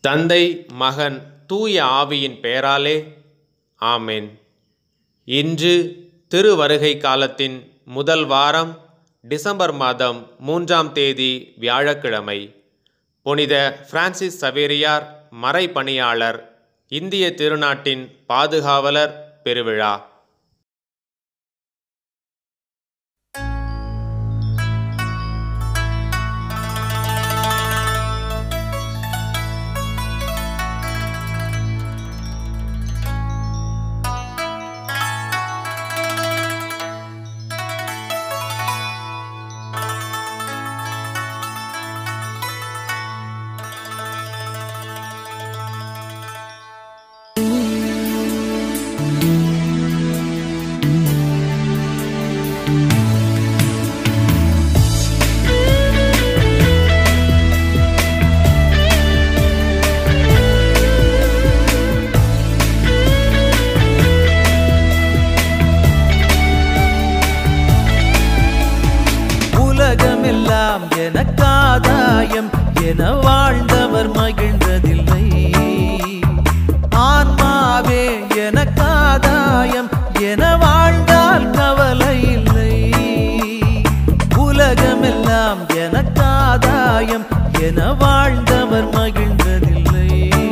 தந்தை மகன் தூய ஆவியின் பெயராலே ஆமென் இன்று திருவருகை காலத்தின் முதல் வாரம் டிசம்பர் மாதம் மூன்றாம் தேதி வியாழக்கிழமை புனித பிரான்சிஸ் சவேரியார் மறைப்பணியாளர் இந்திய திருநாட்டின் பாதுகாவலர் பெருவிழா உலகமெல்லாம் எனக்காதாயம் என வாழ்ந்தவர் மகிழ்ந்ததில்லை ஆன்மாவே எனக்காதாயம் என வாழ்ந்தால் கவலை இல்லை உலகமெல்லாம் எனக்காதாயம் என வாழ்ந்தவர் மகிழ்ந்ததில்லை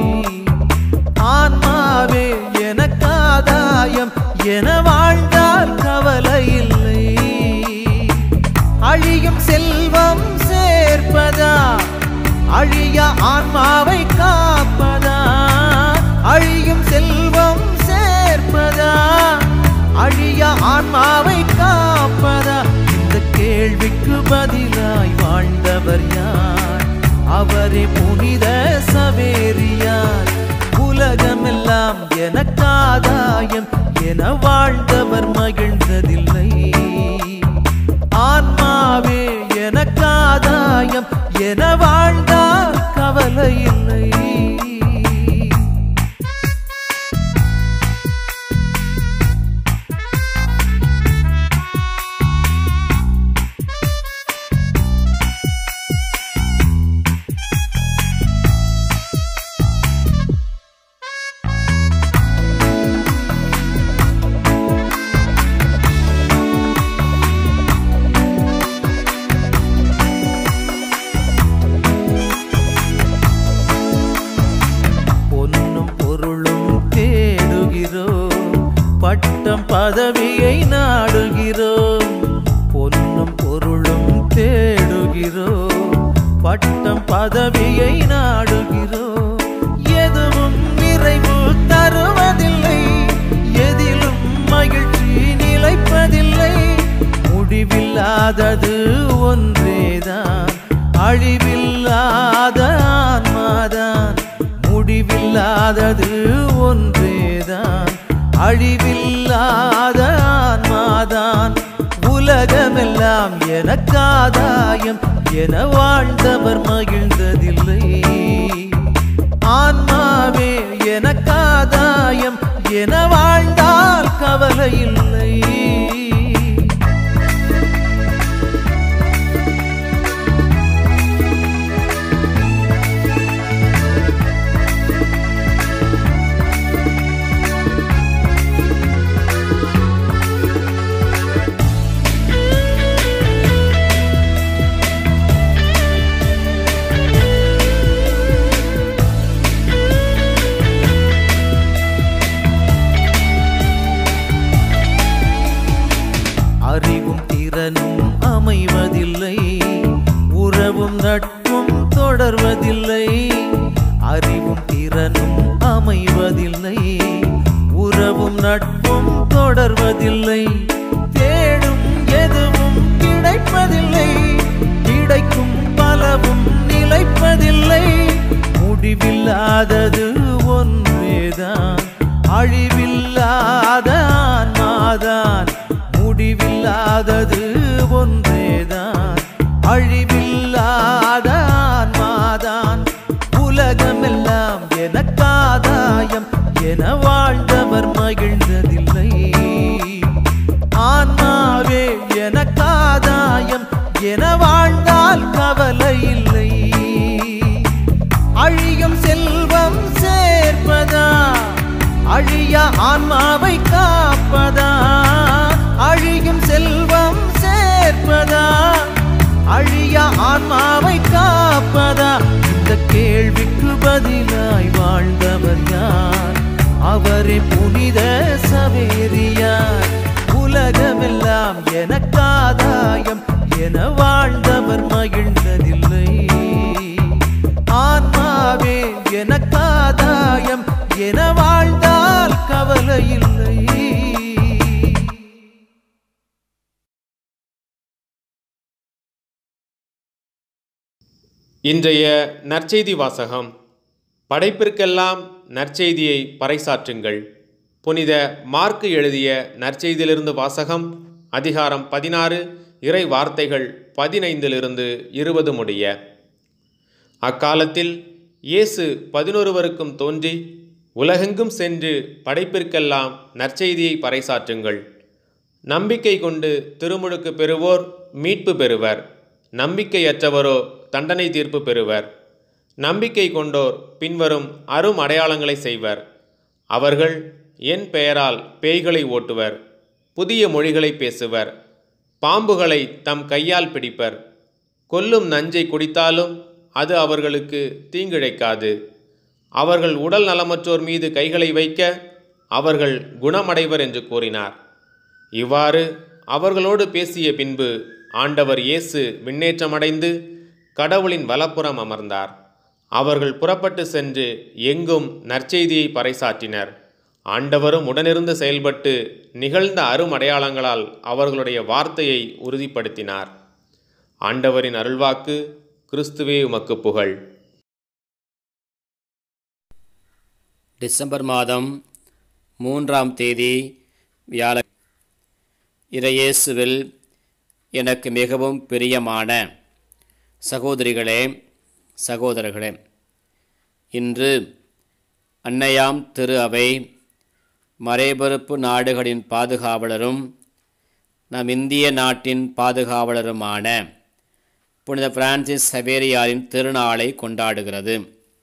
ஆன்மாவே எனக்காதாயம் என வாழ்ந்தால் கவலை இல்லை அழியும் செல்வம் சேர்ப்பதா அழிய ஆன்மாவை காப்பதா அழியும் செல்வம் சேர்ப்பதா அழிய ஆன்மாவை காப்பதா இந்த கேள்விக்கு பதிலாய் வாழ்ந்தவர் யார் அவரே புனித சவேரியார் உலகமெல்லாம் எனக்காதாயம் என வாழ்ந்தவர் மகிழ்ந்ததில்லை ஆன்மாவே எனக்காதாயம் என வாழ்ந்தால் கவலை இல்லை பொன்னும் பொருளும் தேடுகிறோம் பட்டம் பதவியை நாடுகிறோம் பொன்னும் பொருளும் தேடுகிறோம் பட்டம் பதவியை நாடுகிறோம் எதுவும் நிறைவு தருவதில்லை எதிலும் மகிழ்ச்சி நிலைப்பதில்லை முடிவில்லாதது ஒன்றேதான் அழிவில்லாத ஆன்மாதான் முடிவில்லாதது ஒன்றேதான் அழிவில்லாத ஆன்மாதான் உலகமெல்லாம் எனக்காதாயம் என வாழ்ந்தவர் மகிழ்ந்ததில்லை ஆன்மாவே எனக்காதாயம் என வாழ்ந்தால் கவலை இல்லை அறிவும் திறனும் அமைவதில்லை உறவும் நட்பும் தொடர்வதில்லை அறிவும் திறனும் அமைவதில்லை உறவும் நட்பும் தொடர்வதில்லை தேடும் எதுவும் கிடைப்பதில்லை கிடைக்கும் பலவும் நிலைப்பதில்லை முடிவில்லாதது ஒன்றேதான் அழிவில்லாத ஆன்மாதான் முடிவில்லாதது ஒன்றேதான் அழிவில்லாத ஆன்மாதான் உலகமெல்லாம் எனக்காதாயம் என வாழ்ந்தவர் மகிழ்ந்ததில்லை ஆன்மாவே எனக்காதாயம் என வாழ்ந்தால் கவலை இல்லை அழியும் செல்வ ஆன்மாவை காப்பதா அழியும் செல்வம் சேர்ப்பதா அழிய ஆன்மாவை காப்பதா இந்த கேள்விக்கு பதிலாய் வாழ்ந்தவர் யார் அவரே புனித சவேரியார் உலகமெல்லாம் எனக்காதாயம் என வாழ்ந்தவர் மகிழ்ந்ததில்லை ஆன்மாவே எனக்காதாயம் என வாழ்ந்தால் கவலை இல்லை இன்றைய நற்செய்தி வாசகம் படைப்பிற்கெல்லாம் நற்செய்தியை பறைசாற்றுங்கள் புனித மார்க்கு எழுதிய நற்செய்தியிலிருந்து வாசகம் அதிகாரம் பதினாறு இறை வார்த்தைகள் பதினைந்திலிருந்து இருபது முடிய அக்காலத்தில் இயேசு பதினொருவருக்கும் தோன்றி உலகெங்கும் சென்று படைப்பிற்கெல்லாம் நற்செய்தியை பறைசாற்றுங்கள் நம்பிக்கை கொண்டு திருமுழுக்கு பெறுவோர் மீட்பு பெறுவர் நம்பிக்கையற்றவரோ தண்டனை தீர்ப்பு பெறுவர் நம்பிக்கை கொண்டோர் பின்வரும் அரும் அடையாளங்களை செய்வர் அவர்கள் என் பெயரால் பேய்களை ஓட்டுவர் புதிய மொழிகளை பேசுவர் பாம்புகளை தம் கையால் பிடிப்பர் கொல்லும் நஞ்சை குடித்தாலும் அது அவர்களுக்கு தீங்கிழைக்காது அவர்கள் உடல் நலமற்றோர் மீது கைகளை வைக்க அவர்கள் குணமடைவர் என்று கூறினார் இவ்வாறு அவர்களோடு பேசிய பின்பு ஆண்டவர் இயேசு விண்ணேற்றமடைந்து கடவுளின் வலப்புறம் அமர்ந்தார் அவர்கள் புறப்பட்டு சென்று எங்கும் நற்செய்தியை பறைசாற்றினர் ஆண்டவரும் உடனிருந்து செயல்பட்டு நிகழ்ந்த அரும் அடையாளங்களால் அவர்களுடைய வார்த்தையை உறுதிப்படுத்தினார் ஆண்டவரின் அருள்வாக்கு கிறிஸ்துவே உமக்கு புகழ் டிசம்பர் மாதம் மூன்றாம் தேதி வியாழ இறையேசுவில் எனக்கு மிகவும் பிரியமான சகோதரிகளே சகோதரர்களே இன்று அன்னையாம் திரு அவை மறைபொறுப்பு நாடுகளின் பாதுகாவலரும் நம் இந்திய நாட்டின் பாதுகாவலருமான புனித பிரான்சிஸ் சவேரியாரின் திருநாளை கொண்டாடுகிறது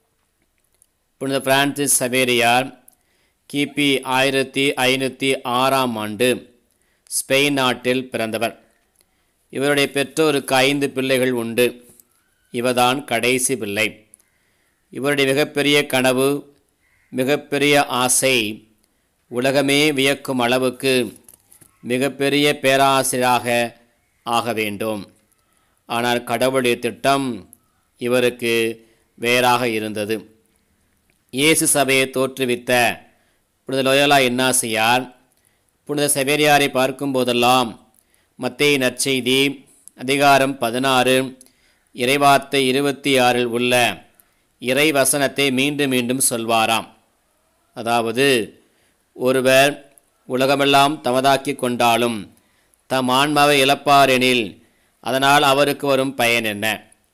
புனித பிரான்சிஸ் சவேரியார் கிபி ஆயிரத்தி ஐநூற்றி ஆறாம் ஆண்டு ஸ்பெயின் நாட்டில் பிறந்தவர் இவருடைய பெற்றோருக்கு ஐந்து பிள்ளைகள் உண்டு இவர்தான் கடைசி பிள்ளை இவருடைய மிகப்பெரிய கனவு மிகப்பெரிய ஆசை உலகமே வியக்கும் அளவுக்கு மிகப்பெரிய பேராசிரியராக ஆக வேண்டும் ஆனால் கடவுளுடைய திட்டம் இவருக்கு வேறாக இருந்தது இயேசு சபையை தோற்றுவித்த புனித லோயலா இன்னாசியார் புனித செவேரியாரை பார்க்கும்போதெல்லாம் மத்தேயு நற்செய்தி அதிகாரம் பதினாறு இறைவார்த்தை இருபத்தி ஆறில் உள்ள இறை வசனத்தை மீண்டும் மீண்டும் சொல்வாராம் அதாவது ஒருவர் உலகமெல்லாம் தமதாக்கி கொண்டாலும் தம் ஆன்மாவை இழப்பாரெனில் அதனால் அவருக்கு வரும் பயன் என்ன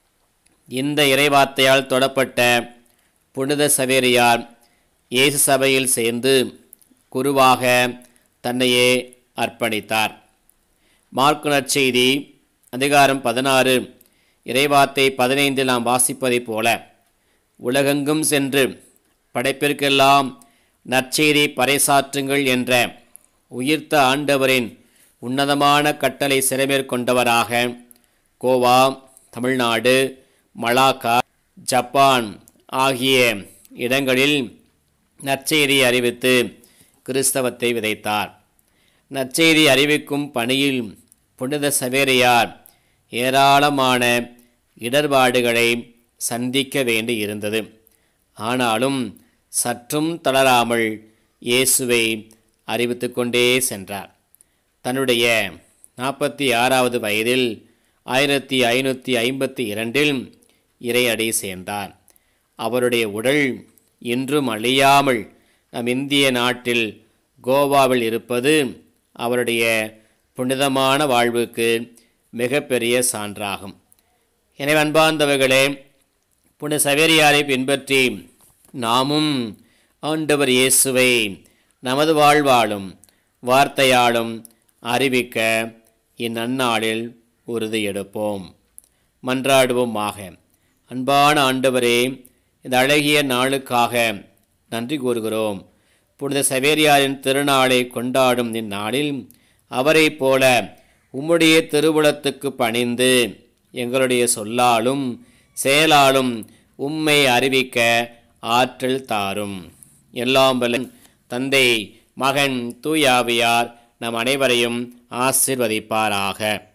இந்த இறைவார்த்தையால் தொடப்பட்ட புனித சவேரியார் இயேசு சபையில் சேர்ந்து குருவாக தன்னையே அர்ப்பணித்தார் மார்க்கு நற்செய்தி அதிகாரம் பதினாறு இறைவார்த்தை பதினைந்தில் நாம் வாசிப்பதைப் போல உலகெங்கும் சென்று படைப்பிற்கெல்லாம் நற்செய்தி பறைசாற்றுங்கள் என்ற உயிர்த்த ஆண்டவரின் உன்னதமான கட்டளை சிறைமேற்கொண்டவராக கோவா தமிழ்நாடு மலாக்கா ஜப்பான் ஆகிய இடங்களில் நற்செய்தி அறிவித்து கிறிஸ்தவத்தை விதைத்தார் நற்செய்தி அறிவிக்கும் பணியில் புனித சவேரியார் ஏராளமான இடர்பாடுகளை சந்திக்க வேண்டி இருந்தது ஆனாலும் சற்றும் தளராமல் இயேசுவை அறிவித்து கொண்டே சென்றார் தன்னுடைய நாற்பத்தி ஆறாவது வயதில் ஆயிரத்தி ஐநூற்றி ஐம்பத்தி இரண்டில் இறையடி சேர்ந்தார் அவருடைய உடல் இன்றும் அழியாமல் நம் இந்திய நாட்டில் கோவாவில் இருப்பது அவருடைய புனிதமான வாழ்வுக்கு மிகப்பெரிய சான்றாகும் எனவே அன்பார்ந்தவர்களே புனித சவேரியாரை பின்பற்றி நாமும் ஆண்டவர் இயேசுவை நமது வாழ்வாலும் வார்த்தையாலும் அறிவிக்க இந்நன்னாளில் உறுதியெடுப்போம் மன்றாடுவோமாக அன்பான ஆண்டவரே இந்த அழகிய நாளுக்காக நன்றி கூறுகிறோம் புனித சவேரியாரின் திருநாளை கொண்டாடும் இந்நாளில் அவரைப் போல உம்முடைய திருவுளத்துக்கு பணிந்து எங்களுடைய சொல்லாலும் செயலாலும் உம்மை அறிவிக்க ஆற்றல் தாரும் எல்லாம் வல்ல தந்தை மகன் தூயாவியார் நம் அனைவரையும் ஆசிர்வதிப்பாராக